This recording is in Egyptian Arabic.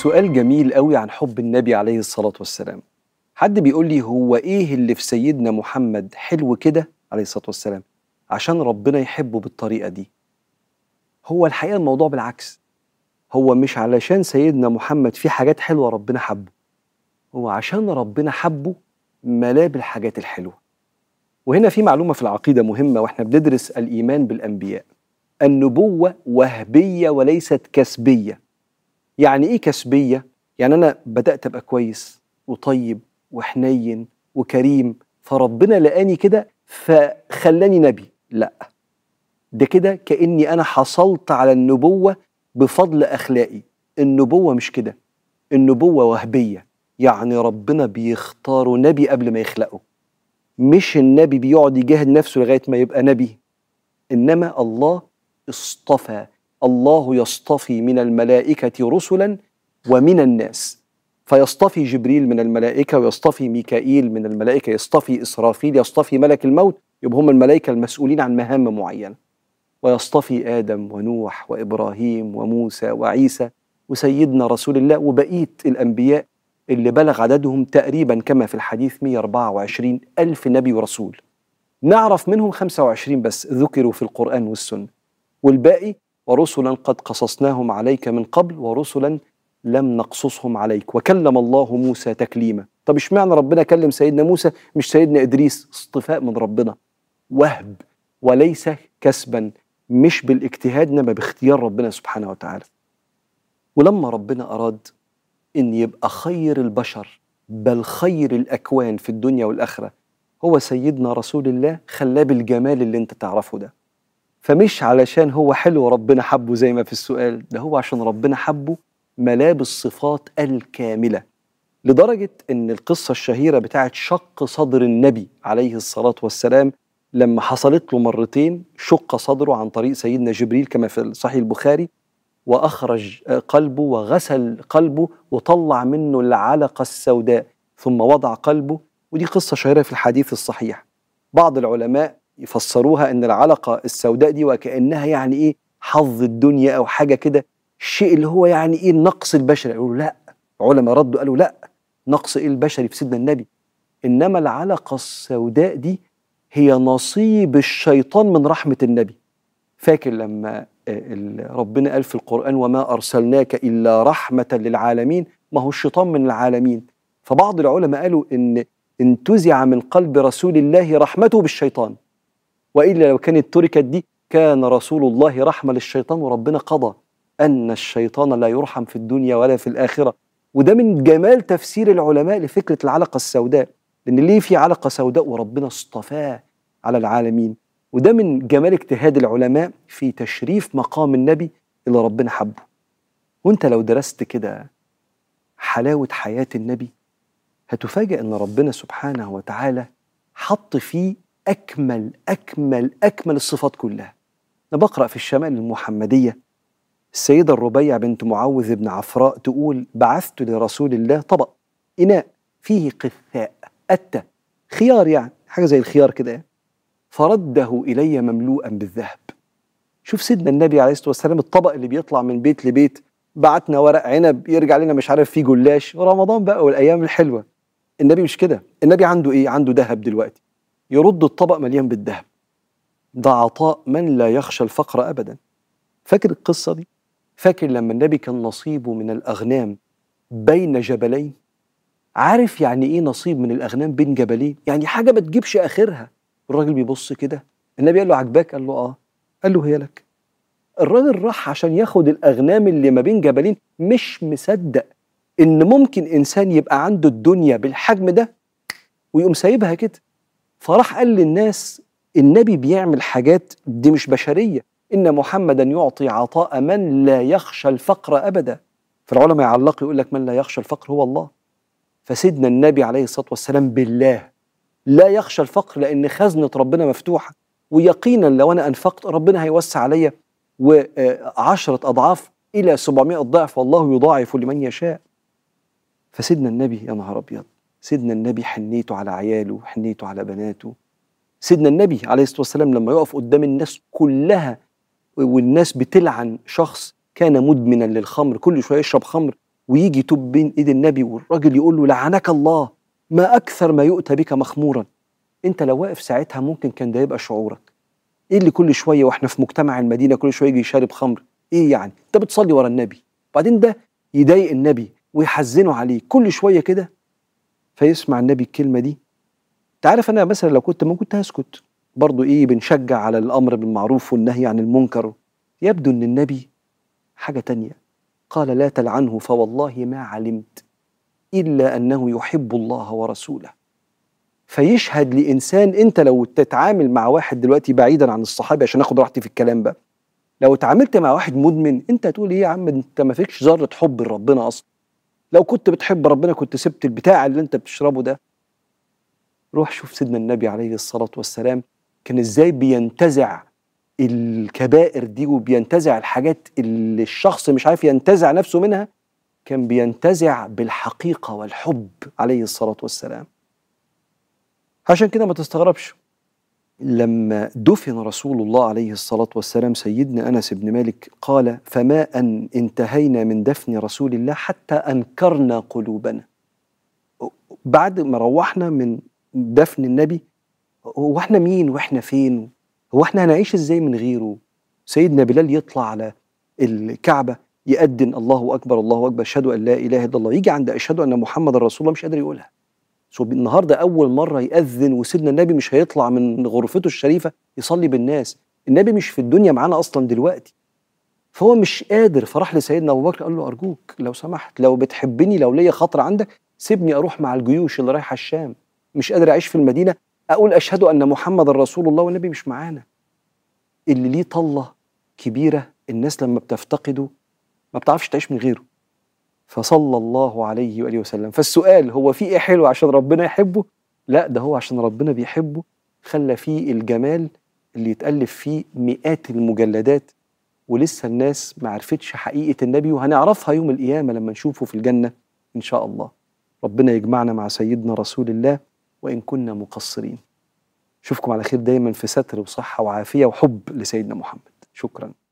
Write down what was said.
سؤال جميل قوي عن حب النبي عليه الصلاة والسلام حد بيقول لي هو ايه اللي في سيدنا محمد حلو كده عليه الصلاة والسلام عشان ربنا يحبه بالطريقة دي هو الحقيقة الموضوع بالعكس هو مش علشان سيدنا محمد في حاجات حلوة ربنا حبه هو عشان ربنا حبه ملاه بالحاجات الحلوة وهنا في معلومة في العقيدة مهمة واحنا بندرس الإيمان بالأنبياء النبوة وهبية وليست كسبية يعني ايه كسبية؟ يعني أنا بدأت أبقى كويس وطيب وحنين وكريم فربنا لقاني كده فخلاني نبي لا ده كده كأني أنا حصلت على النبوة بفضل أخلاقي النبوة مش كده النبوة وهبية يعني ربنا بيختار نبي قبل ما يخلقه مش النبي بيقعد يجاهد نفسه لغاية ما يبقى نبي إنما الله اصطفى الله يصطفي من الملائكة رسلا ومن الناس فيصطفي جبريل من الملائكة ويصطفي ميكائيل من الملائكة يصطفي إسرافيل يصطفي ملك الموت يبقى هم الملائكة المسؤولين عن مهام معينة ويصطفي آدم ونوح وإبراهيم وموسى وعيسى وسيدنا رسول الله وبقية الأنبياء اللي بلغ عددهم تقريبا كما في الحديث 124 ألف نبي ورسول نعرف منهم 25 بس ذكروا في القرآن والسنة والباقي ورسلا قد قصصناهم عليك من قبل ورسلا لم نقصصهم عليك وكلم الله موسى تكليما طب اشمعنى ربنا كلم سيدنا موسى مش سيدنا إدريس اصطفاء من ربنا وهب وليس كسبا مش بالاجتهاد انما باختيار ربنا سبحانه وتعالى ولما ربنا اراد ان يبقى خير البشر بل خير الاكوان في الدنيا والاخره هو سيدنا رسول الله خلاه بالجمال اللي انت تعرفه ده فمش علشان هو حلو ربنا حبه زي ما في السؤال ده هو عشان ربنا حبه ملاه بالصفات الكامله لدرجه ان القصه الشهيره بتاعت شق صدر النبي عليه الصلاه والسلام لما حصلت له مرتين شق صدره عن طريق سيدنا جبريل كما في صحيح البخاري واخرج قلبه وغسل قلبه وطلع منه العلقه السوداء ثم وضع قلبه ودي قصه شهيره في الحديث الصحيح بعض العلماء يفسروها ان العلقه السوداء دي وكانها يعني ايه حظ الدنيا او حاجه كده الشيء اللي هو يعني ايه النقص البشري يقولوا لا علماء ردوا قالوا لا نقص ايه البشري في سيدنا النبي انما العلقه السوداء دي هي نصيب الشيطان من رحمه النبي فاكر لما ربنا قال في القرآن وما أرسلناك إلا رحمة للعالمين ما هو الشيطان من العالمين فبعض العلماء قالوا إن انتزع من قلب رسول الله رحمته بالشيطان وإلا لو كانت تركت دي كان رسول الله رحمة للشيطان وربنا قضى أن الشيطان لا يرحم في الدنيا ولا في الآخرة وده من جمال تفسير العلماء لفكرة العلقة السوداء لأن ليه في علقة سوداء وربنا اصطفاه على العالمين وده من جمال اجتهاد العلماء في تشريف مقام النبي اللي ربنا حبه وانت لو درست كده حلاوة حياة النبي هتفاجأ ان ربنا سبحانه وتعالى حط فيه أكمل أكمل أكمل الصفات كلها أنا بقرأ في الشمال المحمدية السيدة الربيع بنت معوذ بن عفراء تقول بعثت لرسول الله طبق إناء فيه قثاء أتى خيار يعني حاجة زي الخيار كده يعني فرده إلي مملوءا بالذهب شوف سيدنا النبي عليه الصلاة والسلام الطبق اللي بيطلع من بيت لبيت بعتنا ورق عنب يرجع لنا مش عارف فيه جلاش رمضان بقى والأيام الحلوة النبي مش كده النبي عنده إيه عنده ذهب دلوقتي يرد الطبق مليان بالذهب ده عطاء من لا يخشى الفقر أبدا فاكر القصة دي فاكر لما النبي كان نصيبه من الأغنام بين جبلين عارف يعني إيه نصيب من الأغنام بين جبلين يعني حاجة ما تجيبش آخرها الراجل بيبص كده النبي قال له عجباك قال له اه قال له هي لك الراجل راح عشان ياخد الاغنام اللي ما بين جبلين مش مصدق ان ممكن انسان يبقى عنده الدنيا بالحجم ده ويقوم سايبها كده فراح قال للناس النبي بيعمل حاجات دي مش بشريه ان محمدا يعطي عطاء من لا يخشى الفقر ابدا فالعلماء يعلقوا يقول لك من لا يخشى الفقر هو الله فسيدنا النبي عليه الصلاه والسلام بالله لا يخشى الفقر لان خزنه ربنا مفتوحه ويقينا لو انا انفقت ربنا هيوسع عليا وعشرة اضعاف الى 700 ضعف والله يضاعف لمن يشاء فسيدنا النبي يا نهار ابيض سيدنا النبي حنيته على عياله حنيته على بناته سيدنا النبي عليه الصلاه والسلام لما يقف قدام الناس كلها والناس بتلعن شخص كان مدمنا للخمر كل شويه يشرب خمر ويجي يتوب بين ايد النبي والراجل يقول له لعنك الله ما اكثر ما يؤتى بك مخمورا انت لو واقف ساعتها ممكن كان ده يبقى شعورك ايه اللي كل شويه واحنا في مجتمع المدينه كل شويه يجي يشرب خمر ايه يعني انت بتصلي ورا النبي وبعدين ده يضايق النبي ويحزنه عليه كل شويه كده فيسمع النبي الكلمه دي انت عارف انا مثلا لو كنت ممكن كنت هسكت برضه ايه بنشجع على الامر بالمعروف والنهي عن المنكر يبدو ان النبي حاجه تانية قال لا تلعنه فوالله ما علمت الا انه يحب الله ورسوله فيشهد لانسان انت لو تتعامل مع واحد دلوقتي بعيدا عن الصحابه عشان اخد راحتي في الكلام بقى لو اتعاملت مع واحد مدمن انت هتقول ايه يا عم انت ما فيكش ذره حب لربنا اصلا لو كنت بتحب ربنا كنت سبت البتاع اللي انت بتشربه ده روح شوف سيدنا النبي عليه الصلاه والسلام كان ازاي بينتزع الكبائر دي وبينتزع الحاجات اللي الشخص مش عارف ينتزع نفسه منها كان بينتزع بالحقيقه والحب عليه الصلاه والسلام عشان كده ما تستغربش لما دفن رسول الله عليه الصلاة والسلام سيدنا أنس بن مالك قال فما أن انتهينا من دفن رسول الله حتى أنكرنا قلوبنا بعد ما روحنا من دفن النبي هو احنا مين واحنا فين هو احنا هنعيش ازاي من غيره سيدنا بلال يطلع على الكعبة يأذن الله أكبر الله أكبر أشهد أن لا إله إلا الله يجي عند أشهد أن محمد رسول الله مش قادر يقولها سو النهارده اول مره ياذن وسيدنا النبي مش هيطلع من غرفته الشريفه يصلي بالناس النبي مش في الدنيا معانا اصلا دلوقتي فهو مش قادر فراح لسيدنا ابو بكر قال له ارجوك لو سمحت لو بتحبني لو ليا خطر عندك سيبني اروح مع الجيوش اللي رايحه الشام مش قادر اعيش في المدينه اقول اشهد ان محمد رسول الله والنبي مش معانا اللي ليه طله كبيره الناس لما بتفتقده ما بتعرفش تعيش من غيره فصلى الله عليه واله وسلم فالسؤال هو في ايه حلو عشان ربنا يحبه لا ده هو عشان ربنا بيحبه خلى فيه الجمال اللي يتألف فيه مئات المجلدات ولسه الناس ما عرفتش حقيقة النبي وهنعرفها يوم القيامة لما نشوفه في الجنة إن شاء الله ربنا يجمعنا مع سيدنا رسول الله وإن كنا مقصرين أشوفكم على خير دايما في ستر وصحة وعافية وحب لسيدنا محمد شكراً